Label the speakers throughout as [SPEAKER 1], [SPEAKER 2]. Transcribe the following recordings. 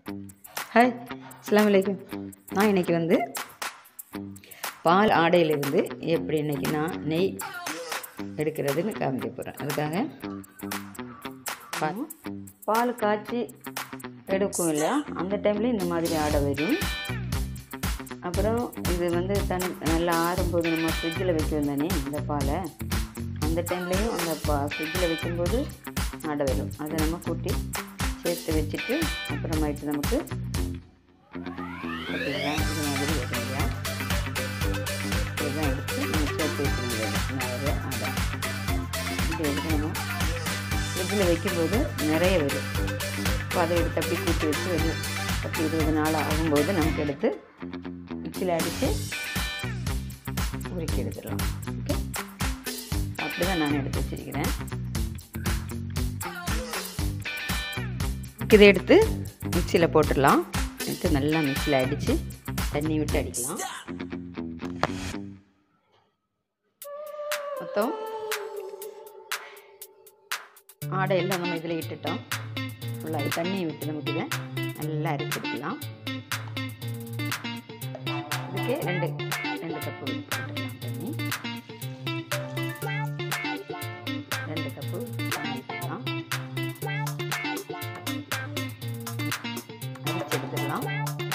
[SPEAKER 1] Hi அஸ்ஸலாமு அலைக்கும் நான் இன்னைக்கு வந்து பால் ஆடையிலிருந்து எப்படி இன்னைக்கு நான் நெய் எடுக்கிறதுன்னு காமிக்க போகிறேன் அதுக்காக பால் பால் காய்ச்சி எடுக்கும் இல்லையா அந்த டைமில் இந்த மாதிரி ஆடை வரும் அப்புறம் இது வந்து தன் நல்லா ஆறும்போது நம்ம ஃப்ரிட்ஜில் வைக்கிறோம் தானே இந்த பாலை அந்த டைம்லேயும் அந்த பா ஃப்ரிட்ஜில் வைக்கும்போது ஆடை வரும் அதை நம்ம கூட்டி சேர்த்து வச்சுட்டு அப்புறமாயிட்டு நமக்கு பார்த்தீங்களா இது மாதிரி வரும் இல்லையா இதெல்லாம் எடுத்து நம்ம சேர்த்து வச்சுருந்தது நிறைய ஆடை இது எடுத்து நம்ம ஃப்ரிட்ஜில் வைக்கும்போது நிறைய வரும் இப்போ அதை எடுத்து அப்படி கூட்டி வச்சு ஒரு பத்து இருபது நாள் ஆகும்போது நமக்கு எடுத்து மிக்சியில் அடித்து உருக்கி எடுத்துடலாம் ஓகே அப்படி தான் நான் எடுத்து வச்சிருக்கிறேன் இதை எடுத்து மிக்சியில் போட்டுடலாம் எடுத்து நல்லா மிக்சியில் அடித்து தண்ணி விட்டு அடிக்கலாம் மொத்தம் ஆடை எல்லாம் நம்ம இதில் இட்டுட்டோம் ஃபுல்லாக தண்ணியை விட்டு நமக்கு இதை நல்லா அரைச்சிருக்கலாம் இதுக்கு ரெண்டு ரெண்டு கப்பு போட்டுக்கலாம் தண்ணி ரெண்டு கப்பு தண்ணி ஊற்றிக்கலாம் அரைச்சி எடுத்துடலாம்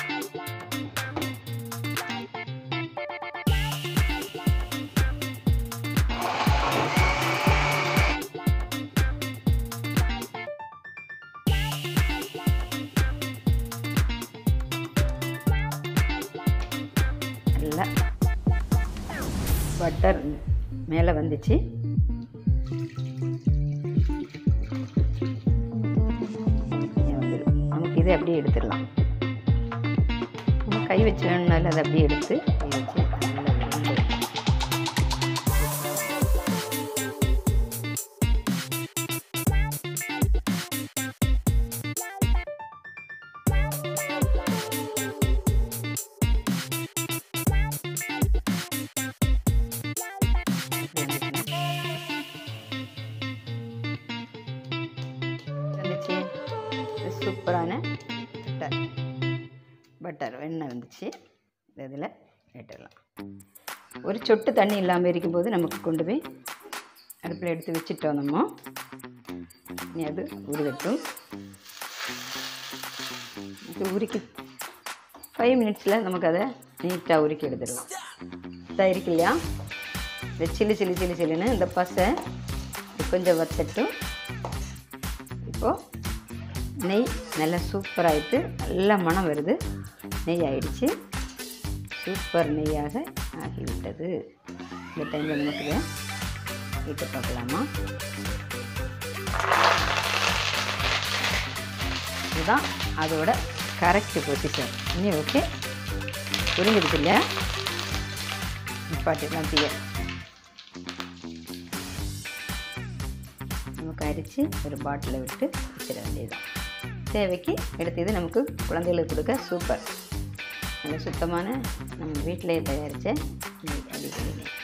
[SPEAKER 1] நல்லா பட்டர் மேலே வந்துச்சு இங்க வந்துரும். நமக்கு இதை அப்படியே எடுத்துடலாம் நம்ம கை வச்சு வேணும்னாலும் அதை அப்படியே எடுத்து கை வச்சு நல்லா உருண்டை. வந்துச்சு இது சூப்பரான பட்டர் பட்டர் வெண்ணெய் வந்துச்சு இது இதில் ஏற்றிடலாம் ஒரு சொட்டு தண்ணி இல்லாமல் இருக்கும்போது நமக்கு கொண்டு போய் அடுப்பில் எடுத்து வச்சுட்டோம் நம்ம இனி அது உருகட்டும் இது உருக்கி ஃபைவ் மினிட்ஸில் நமக்கு அதை நீட்டாக உருக்கி எடுத்துடலாம் இதாக இருக்கு இல்லையா இந்த சில்லி சில்லி சில்லி சில்லுன்னு இந்த பசை இது கொஞ்சம் வத்தட்டும் இப்போது நெய் நல்லா சூப்பராகிட்டு நல்ல மனம் வருது நெய் ஆயிடுச்சு சூப்பர் நெய்யாக ஆகிவிட்டது இந்த டைமில் நமக்கு இதை வீட்டை பார்க்கலாமா இதுதான் அதோட கரெக்ட் பொசிஷன் இனி ஓகே புரிஞ்சிருக்கு இல்லையா நிப்பாட்டிடலாம் தீய நமக்கு அரித்து ஒரு பாட்டிலில் விட்டு வச்சிட வேண்டியதுதான் தேவைக்கு எடுத்து இது நமக்கு குழந்தைகளுக்கு கொடுக்க சூப்பர் நல்ல சுத்தமான நம்ம வீட்டிலேயே தயாரித்த நெய் அடிக்கடி நெய்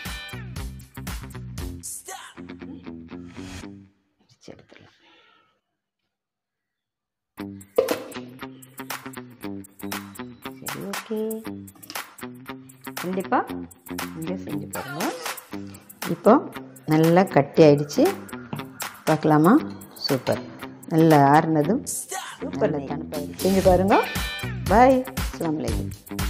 [SPEAKER 1] வச்சு எடுத்துடலாம் சரி ஓகே கண்டிப்பாக இங்கே செஞ்சு பாருங்கள் இப்போ நல்லா கட்டி ஆயிடுச்சு பார்க்கலாமா சூப்பர் நல்லா ஆறுனதும் சூப்பர் செஞ்சு பாருங்க பாய் அஸ்லாம் வலைக்கம்